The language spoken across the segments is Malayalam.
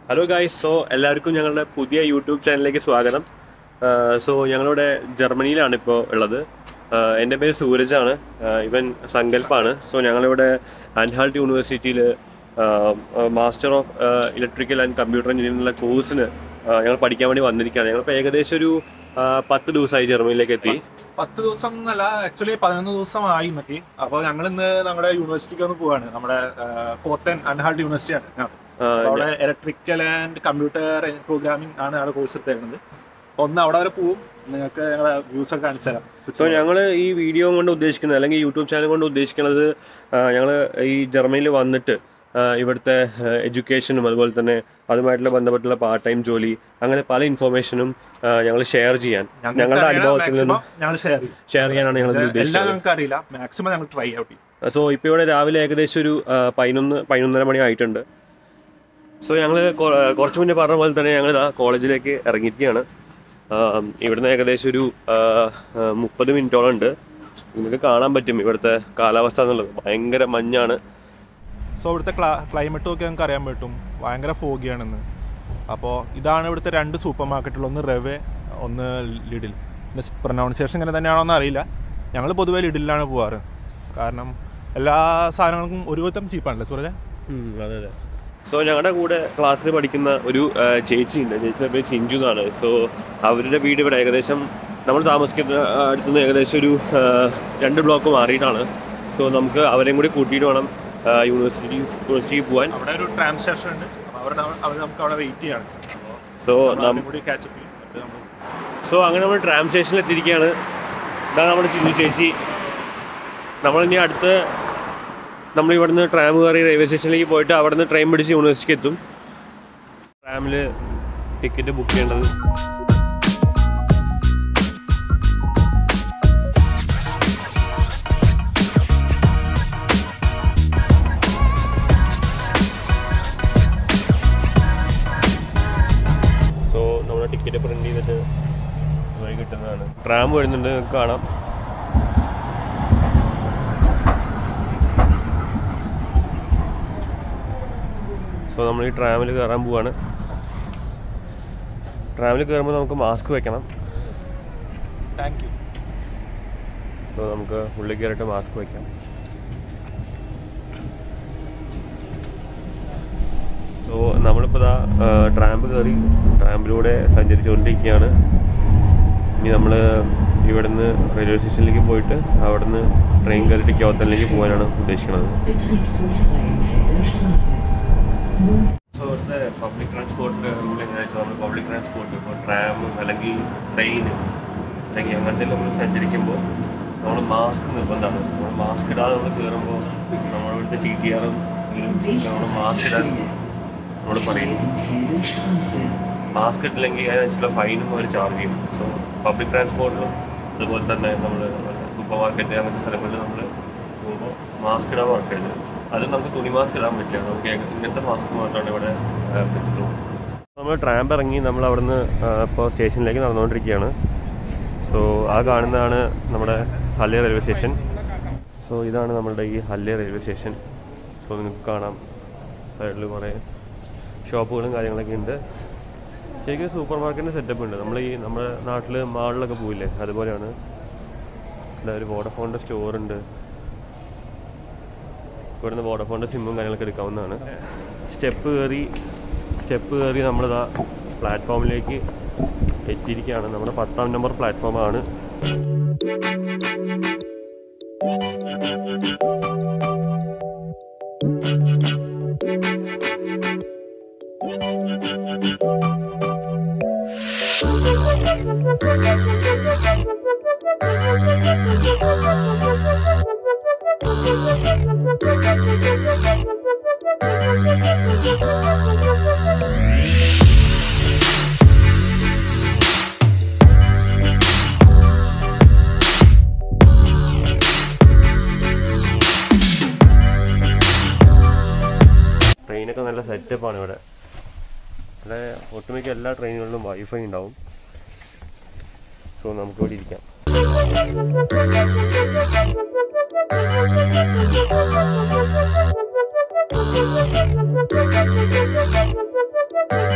ഹലോ ഗായ്സ് സോ എല്ലാവർക്കും ഞങ്ങളുടെ പുതിയ യൂട്യൂബ് ചാനലിലേക്ക് സ്വാഗതം സോ ഞങ്ങളിവിടെ ജർമ്മനിയിലാണ് ഇപ്പോൾ ഉള്ളത് ആഹ് എൻ്റെ പേര് സൂരജാണ് ആഹ് ഇവൻ സങ്കല്പാണ് സോ ഞങ്ങളിവിടെ ആൻഹാൾട്ട് യൂണിവേഴ്സിറ്റിയിൽ master of electrical and computer എഞ്ചിനീയറിംഗിനുള്ള കോഴ്സിന് ഞങ്ങൾ പഠിക്കാൻ വേണ്ടി വന്നിരിക്കുകയാണ് ഞങ്ങളിപ്പോൾ ഏകദേശം ഒരു ആഹ് പത്ത് ദിവസമായി ജർമ്മനിയിലേക്ക് എത്തി പത്ത് ദിവസം എന്നല്ല ആക്ച്വലി പതിനൊന്ന് ദിവസമായി ഇന്നൊക്കെ അപ്പോൾ ഞങ്ങൾ ഇന്ന് നമ്മുടെ യൂണിവേഴ്സിറ്റിക്ക് ഒന്ന് പോവാണ് നമ്മുടെ പോത്തൻ അൺഹാൾട്ട് യൂണിവേഴ്സിറ്റി ആണ് ആഹ് അവിടെ ഇലക്ട്രിക്കൽ ആൻഡ് കമ്പ്യൂട്ടർ പ്രോഗ്രാമിംഗ് ആണ് അവിടെ കോഴ്സ് എടുത്തേക്കുന്നത് അപ്പോൾ ഒന്ന് അവിടെ വരെ പോവും നിങ്ങൾക്ക് ഞങ്ങളെ വ്യൂസ് ഒക്കെ കാണിച്ചു തരാം സോ ഞങ്ങൾ ഈ വീഡിയോ കൊണ്ട് ഉദ്ദേശിക്കുന്നത് അല്ലെങ്കിൽ യൂട്യൂബ് ചാനൽ കൊണ്ട് ഉദ്ദേശിക്കുന്നത് ഞങ്ങൾ ഈ ജർമ്മനിയിൽ വന്നിട്ട് ആ, ഇവിടുത്തെ എഡ്യൂക്കേഷനും അതുപോലെ തന്നെ അതുമായിട്ടുള്ള ബന്ധപ്പെട്ടുള്ള പാർട്ട് ടൈം ജോലി അങ്ങനെ പല ഇൻഫോർമേഷനും ഞങ്ങൾ ഷെയർ ചെയ്യാൻ ഞങ്ങളുടെ അനുഭവത്തിൽ നിന്ന് ഞങ്ങൾ ഷെയർ ചെയ്യും ഷെയർ ചെയ്യാനാണ് ഞങ്ങൾ എല്ലാം ഉദ്ദേശിക്കുന്നത് ഞങ്ങൾക്ക് അറിയില്ല മാക്സിമം ഞങ്ങൾ ട്രൈ ഔട്ട് ചെയ്യും സോ ഇപ്പോൾ ഇവിടെ രാവിലെ ഏകദേശം ഒരു ആ, പതിനൊന്ന് പതിനൊന്നര മണി ആയിട്ടുണ്ട് സോ ഞങ്ങൾ കുറച്ച് മുന്നേ പറഞ്ഞ പോലെ തന്നെ ഞങ്ങൾ ഇതാ കോളേജിലേക്ക് ഇറങ്ങിയിരിക്കുകയാണ് ആ, ഇവിടുന്ന് ഏകദേശം ഒരു മുപ്പത് മിനിറ്റോളം ഉണ്ട് നിങ്ങൾക്ക് കാണാൻ പറ്റും ഇവിടുത്തെ കാലാവസ്ഥ എന്നുള്ളത് ഭയങ്കര മഞ്ഞാണ് സോ ഇവിടുത്തെ ക്ലൈമറ്റും ഒക്കെ നമുക്ക് അറിയാൻ പറ്റും ഭയങ്കര ഫോഗിയാണെന്ന് അപ്പോൾ ഇതാണ് ഇവിടുത്തെ രണ്ട് സൂപ്പർ മാർക്കറ്റുകൾ ഒന്ന് റെവെ ഒന്ന് ലിഡിൽ പിന്നെ പ്രൊനൗൺസിയേഷൻ ഇങ്ങനെ തന്നെയാണോ എന്ന് അറിയില്ല ഞങ്ങൾ പൊതുവേ ലിഡിലാണ് പോവാറ് കാരണം എല്ലാ സാധനങ്ങൾക്കും ഒരുവിധം ചീപ്പാണല്ലേ സൂരജ അതെ അതെ സോ ഞങ്ങളുടെ കൂടെ ക്ലാസ്സിൽ പഠിക്കുന്ന ഒരു ആ, ചേച്ചിയുണ്ട് ചേച്ചിയുടെ പേര് ചിഞ്ചു എന്നാണ് സോ അവരുടെ വീട് ഇവിടെ ഏകദേശം നമ്മൾ താമസിക്കുന്ന ആ, അടുത്തുനിന്ന് ഏകദേശം ഒരു ആ, രണ്ട് ബ്ലോക്ക് മാറിയിട്ടാണ് സോ നമുക്ക് അവരെയും കൂടി കൂട്ടിയിട്ട് വേണം ആ, യൂണിവേഴ്സിറ്റി യൂണിവേഴ്സിറ്റിക്ക് പോകാൻ അവിടെ ഒരു ട്രാം സ്റ്റേഷൻ ഉണ്ട് അപ്പോൾ അവിടെ അവർ നമുക്ക് അവിടെ വെയിറ്റ് ചെയ്യാണ് സോ നം അപ്പോൾ കൂടി കാച്ചപ്പ് ചെയ്യും എന്നിട്ട് നമ്മൾ സോ അങ്ങനെ നമ്മൾ ട്രാം സ്റ്റേഷനിൽ എത്തിയിരിക്കുകയാണ് ഇതാണ് നമ്മുടെ ചിഞ്ചു ചേച്ചി നമ്മളിനി അടുത്ത് നമ്മൾ ഇവിടുന്ന് ട്രാം കയറി റെയിൽവേ സ്റ്റേഷനിലേക്ക് പോയിട്ട് അവിടെ നിന്ന് ട്രെയിൻ പിടിച്ച് യൂണിവേഴ്സിറ്റിക്ക് എത്തും ട്രാമിൽ ടിക്കറ്റ് ബുക്ക് ചെയ്യേണ്ടത് സോ നമ്മുടെ ടിക്കറ്റ് പ്രിന്റ് ചെയ്തിട്ട് വഴി കിട്ടുന്നതാണ് ട്രാം വരുന്നുണ്ട് നിങ്ങൾക്ക് കാണാം സോ നമ്മൾ ഈ ട്രാമിൽ കയറാൻ പോവാണ് ട്രാമിൽ കയറുമ്പോൾ നമുക്ക് മാസ്ക് വെക്കണം താങ്ക് യു സോ നമുക്ക് ഉള്ളിൽ കയറിയിട്ട് മാസ്ക് വെക്കാം സോ നമ്മളിപ്പോൾ ഇതാ ട്രാമ്പ് കയറി ട്രാമ്പിലൂടെ സഞ്ചരിച്ചുകൊണ്ടിരിക്കുകയാണ് ഇനി നമ്മൾ ഇവിടുന്ന് റെയിൽവേ സ്റ്റേഷനിലേക്ക് പോയിട്ട് അവിടുന്ന് ട്രെയിൻ കയറിയിട്ട് ക്യോത്തനിലേക്ക് പോകാനാണ് ഉദ്ദേശിക്കുന്നത് സോ ഇവിടുത്തെ പബ്ലിക് ട്രാൻസ്പോർട്ടിൻ്റെ റൂൾ എങ്ങനെയാണെന്ന് വെച്ചാൽ നമ്മൾ പബ്ലിക് ട്രാൻസ്പോർട്ട് ഇപ്പോൾ ട്രാം അല്ലെങ്കിൽ ട്രെയിൻ അല്ലെങ്കിൽ അങ്ങനത്തെ നമ്മൾ സഞ്ചരിക്കുമ്പോൾ നമ്മൾ മാസ്ക് നിർബന്ധമാണ് നമ്മൾ മാസ്ക് ഇടാതെ നമ്മൾ കയറുമ്പോൾ നമ്മുടെ ഇവിടുത്തെ ടി ടി ആറും നമ്മൾ മാസ്ക് ഇടാൻ നമ്മൾ പറയും മാസ്ക് ഇട്ടില്ലെങ്കിൽ അതിനനുസരിച്ചുള്ള ഫൈനും അവർ ചാർജ് ചെയ്യും സോ പബ്ലിക് ട്രാൻസ്പോർട്ടിലും അതുപോലെ തന്നെ നമ്മൾ സൂപ്പർ മാർക്കറ്റ് അങ്ങനത്തെ സ്ഥലങ്ങളിൽ നമ്മൾ പോകുമ്പോൾ മാസ്ക് ഇടാൻ മറക്കരുത് അത് നമുക്ക് തുണി മാസ്ക് ഇടാൻ പറ്റില്ല നമുക്ക് ഇങ്ങനത്തെ മാസ്ക് മാത്രമാണ് ഇവിടെ ആ, പറ്റുള്ളൂ നമ്മൾ ട്രാമ്പ് ഇറങ്ങി നമ്മൾ അവിടുന്ന് ഇപ്പോൾ സ്റ്റേഷനിലേക്ക് നടന്നുകൊണ്ടിരിക്കുകയാണ് സോ ആ കാണുന്നതാണ് നമ്മുടെ ഹല്ലെ റെയിൽവേ സ്റ്റേഷൻ സോ ഇതാണ് നമ്മുടെ ഈ ഹല്ലെ റെയിൽവേ സ്റ്റേഷൻ സോ നിങ്ങൾക്ക് കാണാം സൈഡിൽ കുറേ ഷോപ്പുകളും കാര്യങ്ങളൊക്കെ ഉണ്ട് ശരിക്കും സൂപ്പർ മാർക്കറ്റിൻ്റെ സെറ്റപ്പ് ഉണ്ട് നമ്മൾ ഈ നമ്മുടെ നാട്ടിൽ മാളിലൊക്കെ പോയില്ലേ അതുപോലെയാണ് ഇവിടെ ഒരു വോഡഫോണിൻ്റെ സ്റ്റോർ ഉണ്ട് ഇവിടുന്ന് വോഡഫോണിൻ്റെ സിമ്മും കാര്യങ്ങളൊക്കെ എടുക്കാവുന്നതാണ് സ്റ്റെപ്പ് കയറി സ്റ്റെപ്പ് കയറി നമ്മളിതാ പ്ലാറ്റ്ഫോമിലേക്ക് എത്തിയിരിക്കുകയാണ് നമ്മുടെ പത്താം നമ്പർ പ്ലാറ്റ്ഫോമാണ് ട്രെയിനൊക്കെ നല്ല സെറ്റപ്പാണ് ഇവിടെ ഇവിടെ ഒട്ടുമിക്ക എല്ലാ ട്രെയിനുകളിലും വൈഫൈ ഉണ്ടാവും സോ നമുക്ക് ഇവിടെ ഇരിക്കാം Thank you.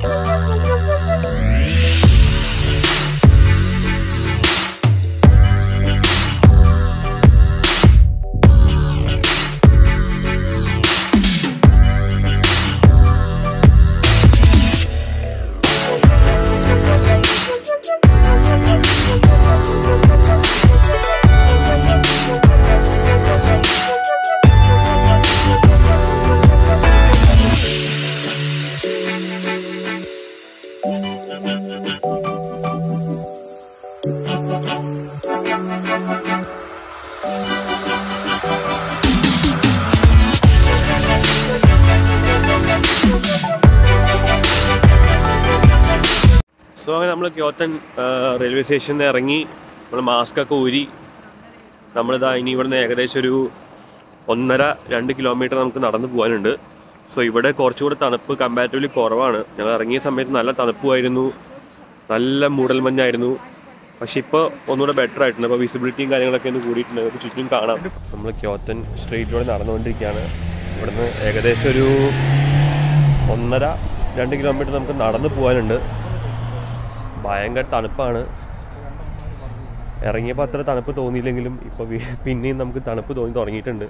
സോ അങ്ങനെ നമ്മൾ ക്യോത്തൻ റെയിൽവേ സ്റ്റേഷനിൽ നിന്ന് ഇറങ്ങി നമ്മൾ മാസ്ക് ഒക്കെ ഊരി നമ്മളിതാ ഇനി ഇവിടുന്ന് ഏകദേശം ഒരു ഒന്നര രണ്ട് കിലോമീറ്റർ നമുക്ക് നടന്നു പോകാനുണ്ട് സോ ഇവിടെ കുറച്ചുകൂടെ തണുപ്പ് കമ്പാരിറ്റീവ്ലി കുറവാണ് ഞങ്ങൾ ഇറങ്ങിയ സമയത്ത് നല്ല തണുപ്പുമായിരുന്നു നല്ല മൂടൽമഞ്ഞായിരുന്നു പക്ഷെ ഇപ്പോൾ ഒന്നുകൂടെ ബെറ്റർ ആയിട്ടുണ്ട് അപ്പോൾ വിസിബിലിറ്റിയും കാര്യങ്ങളൊക്കെ ഒന്ന് കൂടിയിട്ടുണ്ട് നമുക്ക് ചുറ്റും കാണാം നമ്മൾ ക്യോത്തൻ സ്ട്രീറ്റിലൂടെ നടന്നുകൊണ്ടിരിക്കുകയാണ് ഇവിടുന്ന് ഏകദേശം ഒരു ഒന്നര രണ്ട് കിലോമീറ്റർ നമുക്ക് നടന്നു പോകാനുണ്ട് ഭയങ്കര തണുപ്പാണ് ഇറങ്ങിയപ്പോൾ അത്ര തണുപ്പ് തോന്നിയില്ലെങ്കിലും ഇപ്പോൾ പിന്നെയും നമുക്ക് തണുപ്പ് തോന്നി തുടങ്ങിയിട്ടുണ്ട്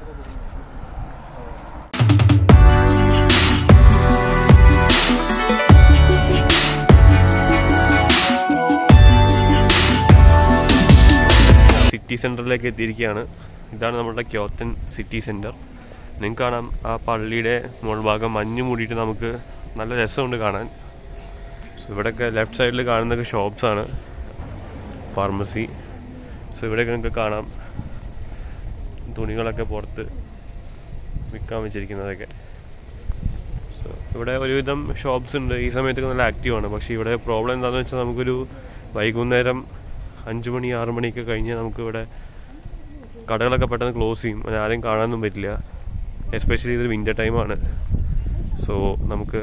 സിറ്റി സെൻറ്ററിലേക്ക് എത്തിയിരിക്കുകയാണ് ഇതാണ് നമ്മുടെ ക്യോത്തൻ സിറ്റി സെൻറ്റർ നിങ്ങൾക്ക് കാണാം ആ പള്ളിയുടെ മുകൾഭാഗം മഞ്ഞ് മൂടിയിട്ട് നമുക്ക് നല്ല രസമുണ്ട് കാണാൻ സോ ഇവിടെയൊക്കെ ലെഫ്റ്റ് സൈഡിൽ കാണുന്നതൊക്കെ ഷോപ്സ് ആണ് ഫാർമസി സോ ഇവിടെയൊക്കെ നിങ്ങൾക്ക് കാണാം തുണികളൊക്കെ പുറത്ത് വിൽക്കാൻ വെച്ചിരിക്കുന്നതൊക്കെ സോ ഇവിടെ ഒരുവിധം ഷോപ്സ് ഉണ്ട് ഈ സമയത്തൊക്കെ നല്ല ആക്റ്റീവാണ് പക്ഷേ ഇവിടെ പ്രോബ്ലം എന്താണെന്ന് വെച്ചാൽ നമുക്കൊരു വൈകുന്നേരം അഞ്ച് മണി ആറ് മണിയൊക്കെ കഴിഞ്ഞ് നമുക്ക് ഇവിടെ കടകളൊക്കെ പെട്ടെന്ന് ക്ലോസ് ചെയ്യും അങ്ങനെ ആരെയും കാണാനൊന്നും പറ്റില്ല എസ്പെഷ്യലി ഇത് വിൻ്റർ ടൈമാണ് സോ നമുക്ക്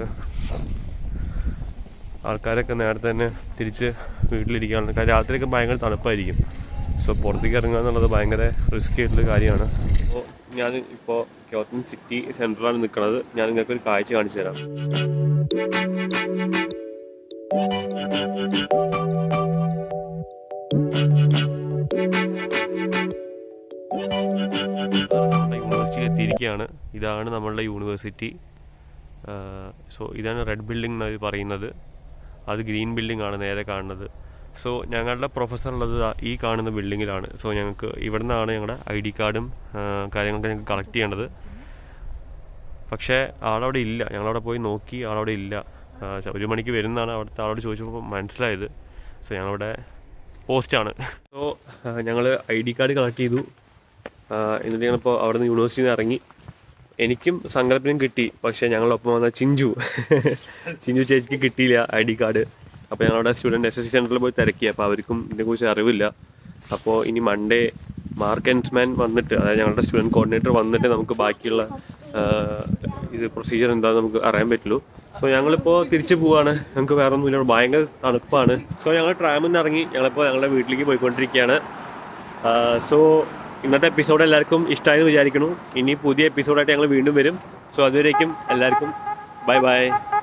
ആൾക്കാരൊക്കെ നേരത്തെ തന്നെ തിരിച്ച് വീട്ടിലിരിക്കാറുണ്ട് കാര്യം രാത്രിയൊക്കെ ഭയങ്കര തണുപ്പായിരിക്കും സോ പുറത്തേക്ക് ഇറങ്ങുക എന്നുള്ളത് ഭയങ്കര റിസ്കി ആയിട്ടുള്ള കാര്യമാണ് അപ്പോൾ ഞാൻ ഇപ്പോൾ ക്യോത്തൻ സിറ്റി സെൻറ്ററിലാണ് നിൽക്കുന്നത് ഞാൻ നിങ്ങൾക്ക് ഒരു കാഴ്ച കാണിച്ചു തരാം യൂണിവേഴ്സിറ്റിയിൽ എത്തിയിരിക്കുകയാണ് ഇതാണ് നമ്മളുടെ യൂണിവേഴ്സിറ്റി സോ ഇതാണ് റെഡ് ബിൽഡിംഗ് എന്നാണ് പറയുന്നത് അത് ഗ്രീൻ ബിൽഡിംഗ് ആണ് നേരെ കാണുന്നത് സോ ഞങ്ങളുടെ പ്രൊഫസർ ഉള്ളത് ദാ ഈ കാണുന്ന ബിൽഡിങ്ങിലാണ് സോ ഞങ്ങൾക്ക് ഇവിടെ നിന്നാണ് ഞങ്ങളുടെ ഐ ഡി കാർഡും കാര്യങ്ങളൊക്കെ ഞങ്ങൾക്ക് കളക്ട് ചെയ്യേണ്ടത് പക്ഷേ ആളവിടെ ഇല്ല ഞങ്ങളവിടെ പോയി നോക്കി ആളവിടെ ഇല്ല ആ, ച- ഒരു മണിക്ക് വരുന്നതാണ് അവിടുത്തെ ആളോട് ചോദിച്ചപ്പോൾ മനസ്സിലായത് സോ ഞങ്ങളുടെ പോസ്റ്റാണ് സോ ഞങ്ങൾ ഐ ഡി കാർഡ് കളക്ട് ചെയ്തു ആ, എന്നിട്ട് ഞങ്ങളിപ്പോൾ അവിടെ നിന്ന് യൂണിവേഴ്സിറ്റിയിൽ നിന്ന് ഇറങ്ങി എനിക്കും സങ്കല്പനം കിട്ടി പക്ഷേ ഞങ്ങളൊപ്പം വന്ന ചിഞ്ചു ചിഞ്ചു ചേച്ചിക്ക് കിട്ടിയില്ല ഐ ഡി കാർഡ് അപ്പോൾ ഞങ്ങളുടെ സ്റ്റുഡൻറ്റ് എസ് എസ് സി സെൻറ്ററിൽ പോയി തിരക്കി അപ്പോൾ അവർക്കും ഇതിനെക്കുറിച്ച് അറിവില്ല അപ്പോൾ ഇനി മൺഡേ മാർക്ക് എൻസ്മാൻ വന്നിട്ട് അതായത് ഞങ്ങളുടെ സ്റ്റുഡൻറ്റ് കോർഡിനേറ്റർ വന്നിട്ട് നമുക്ക് ബാക്കിയുള്ള ആ, ഇത് പ്രൊസീജിയർ എന്താണെന്ന് നമുക്ക് അറിയാൻ പറ്റുള്ളൂ സോ ഞങ്ങളിപ്പോൾ തിരിച്ചു പോവാണ് ഞങ്ങൾക്ക് വേറെ ഒന്നുമില്ല ഭയങ്കര തണുപ്പാണ് സോ ഞങ്ങൾ ട്രാമിൽ നിന്ന് ഇറങ്ങി ഞങ്ങളിപ്പോൾ ഞങ്ങളുടെ വീട്ടിലേക്ക് പോയിക്കൊണ്ടിരിക്കുകയാണ് സോ ഇന്നത്തെ എപ്പിസോഡ് എല്ലാവർക്കും ഇഷ്ടമായെന്ന് വിചാരിക്കുന്നു ഇനി പുതിയ എപ്പിസോഡായിട്ട് ഞങ്ങൾ വീണ്ടും വരും സോ അതുവരേക്കും എല്ലാവർക്കും ബൈ ബൈ